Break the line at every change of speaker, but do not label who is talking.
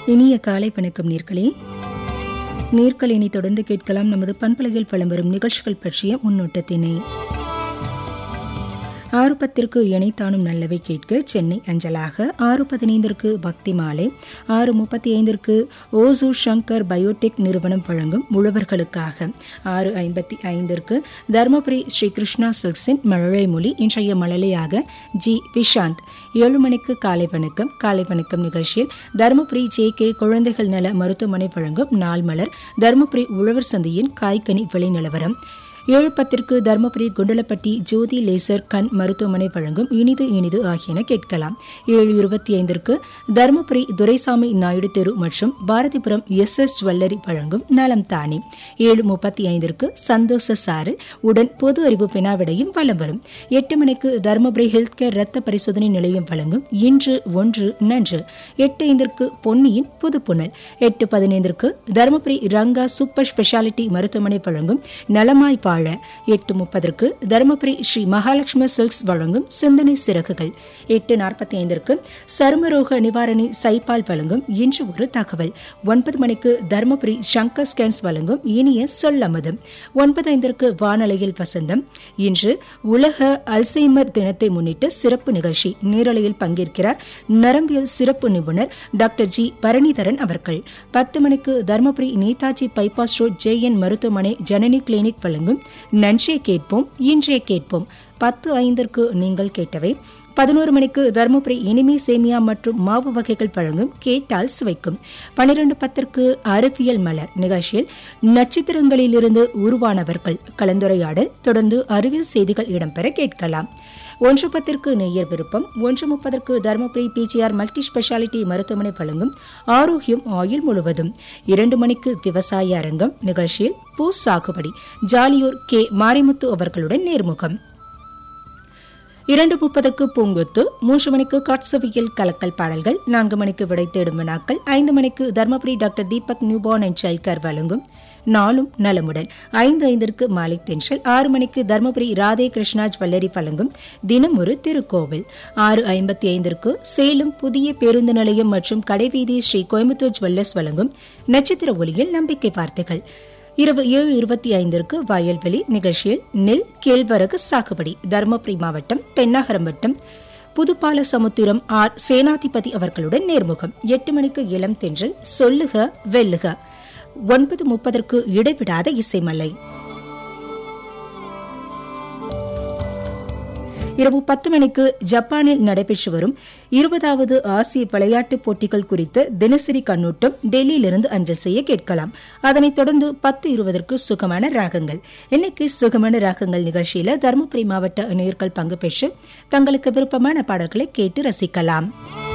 இனிய காலை வணக்கம் நீர்களே நீர்கள் இனி தொடர்ந்து கேட்கலாம் நமது பண்பலையில் வலம் வரும் நிகழ்ச்சிகள் பற்றிய முன்னோட்டத்தினை ஆறு பத்திற்கு இணைத்தானும் நல்லவை கேட்க சென்னை அஞ்சலாக ஆறு பதினைந்திற்கு பக்தி மாலை ஆறு முப்பத்தி ஐந்திற்கு ஓசூர் சங்கர் பயோடெக் நிறுவனம் வழங்கும் உழவர்களுக்காக ஆறு ஐம்பத்தி ஐந்திற்கு தருமபுரி ஸ்ரீ கிருஷ்ணா சில்க்ஸின் மழலை மொழி இன்றைய மழலையாக ஜி விஷாந்த் ஏழு மணிக்கு காலை வணக்கம் காலை வணக்கம் நிகழ்ச்சியில் தருமபுரி ஜே கே குழந்தைகள் நல மருத்துவமனை வழங்கும் நாள் மலர் தருமபுரி உழவர் சந்தையின் காய்கனி விலை நிலவரம் ஏழு பத்திற்கு தருமபுரி குண்டலப்பட்டி ஜோதி லேசர் கண் மருத்துவமனை வழங்கும் இனிது இனிது ஆகியன கேட்கலாம் ஏழு இருபத்தி ஐந்திற்கு தருமபுரி துரைசாமி நாயுடு தெரு மற்றும் பாரதிபுரம் எஸ் எஸ் ஜுவல்லரி வழங்கும் நலம் தானே ஏழு முப்பத்தி ஐந்திற்கு சந்தோஷ சாறு உடன் பொது அறிவு வினாவிடையும் வலம் வரும் எட்டு மணிக்கு தருமபுரி ஹெல்த் கேர் ரத்த பரிசோதனை நிலையம் வழங்கும் இன்று ஒன்று நன்று எட்டு ஐந்திற்கு பொன்னியின் புதுப்புணல் எட்டு பதினைந்திற்கு தருமபுரி ரங்கா சூப்பர் ஸ்பெஷாலிட்டி மருத்துவமனை வழங்கும் நலமாய் வாழ எட்டு முப்பதற்கு தருமபுரி ஸ்ரீ மகாலட்சுமி சில்க்ஸ் வழங்கும் சிந்தனை சிறகுகள் எட்டு நாற்பத்தி ஐந்திற்கு சருமரோக நிவாரணி சைபால் வழங்கும் இன்று ஒரு தகவல் ஒன்பது மணிக்கு தருமபுரி சங்கர் ஸ்கேன்ஸ் வழங்கும் இனிய சொல்லமதம் ஒன்பது ஐந்திற்கு வானொலியில் வசந்தம் இன்று உலக அல்சைமர் தினத்தை முன்னிட்டு சிறப்பு நிகழ்ச்சி நேரலையில் பங்கேற்கிறார் நரம்பியல் சிறப்பு நிபுணர் டாக்டர் ஜி பரணிதரன் அவர்கள் பத்து மணிக்கு Dharmapuri Netaji bypass road J N மருத்துவமனை ஜனனி கிளினிக் வழங்கும் நன்றியை கேட்போம் இன்றைய கேட்போம் பத்து ஐந்திற்கு நீங்கள் கேட்டவை பதினோரு மணிக்கு தருமபுரி இனிமே சேமியா மற்றும் மாவு வகைகள் வழங்கும் கேட்டால் சுவைக்கும் பனிரெண்டு பத்திற்கு அறிவியல் மலர் நிகழ்ச்சியில் நட்சத்திரங்களிலிருந்து உருவானவர்கள் கலந்துரையாடல் தொடர்ந்து அறிவியல் செய்திகள் இடம்பெற கேட்கலாம் ஒன்று பத்திற்கு நேயர் விருப்பம் ஒன்று முப்பதற்கு தருமபுரி பிஜிஆர் மல்டி ஸ்பெஷாலிட்டி மருத்துவமனை வழங்கும் ஆரோக்கியம் ஆயுள் முழுவதும் இரண்டு மணிக்கு விவசாய அரங்கம் நிகழ்ச்சியில் பூ சாகுபடி ஜாலியூர் கே மாரிமுத்து அவர்களுடன் நேர்முகம் இரண்டு முப்பதுக்கு பூங்கொத்து மூன்று மணிக்கு காட்சவியல் கலக்கல் பாடல்கள் நான்கு மணிக்கு விடை தேடும் வினாக்கள் ஐந்து மணிக்கு Dharmapuri doctor Deepak newborn and child care வழங்கும் நாளும் நலமுடன் ஐந்து ஐந்திற்கு மாலிக் தென்ஷல் ஆறு மணிக்கு தர்மபுரி ராதே கிருஷ்ணா ஜுவல்லரி வழங்கும் தினம் ஒரு திருக்கோவில் ஆறு ஐம்பத்தி ஐந்திற்கு சேலம் புதிய பேருந்து நிலையம் மற்றும் கடைவீதி ஸ்ரீ கோயம்புத்தூர் ஜுவல்லர்ஸ் வழங்கும் நட்சத்திர ஒளியில் நம்பிக்கை வார்த்தைகள் இரவு ஏழு இருபத்தி ஐந்திற்கு வயல்வெளி நிகழ்ச்சியில் நெல் கேழ்வரகு சாகுபடி தருமபுரி மாவட்டம் பெண்ணாகரம் வட்டம் புதுப்பால சமுத்திரம் ஆர் சேனாதிபதி அவர்களுடன் நேர்முகம் எட்டு மணிக்கு இளம் தென்றல் சொல்லுக வெல்லுக ஒன்பது முப்பதற்கு இடைவிடாத இசைமலை இரவு பத்து மணிக்கு ஜப்பானில் நடைபெற்று வரும் இருபதாவது ஆசிய விளையாட்டுப் போட்டிகள் குறித்த தினசரி கண்ணோட்டம் டெல்லியிலிருந்து அஞ்சல் செய்ய கேட்கலாம் அதனைத் தொடர்ந்து பத்து இருபதற்கு சுகமான ராகங்கள் இன்னைக்கு சுகமான ராகங்கள் நிகழ்ச்சியில தருமபுரி மாவட்ட நேயர்கள் பங்கு பெற்று தங்களுக்கு விருப்பமான பாடல்களை கேட்டு ரசிக்கலாம்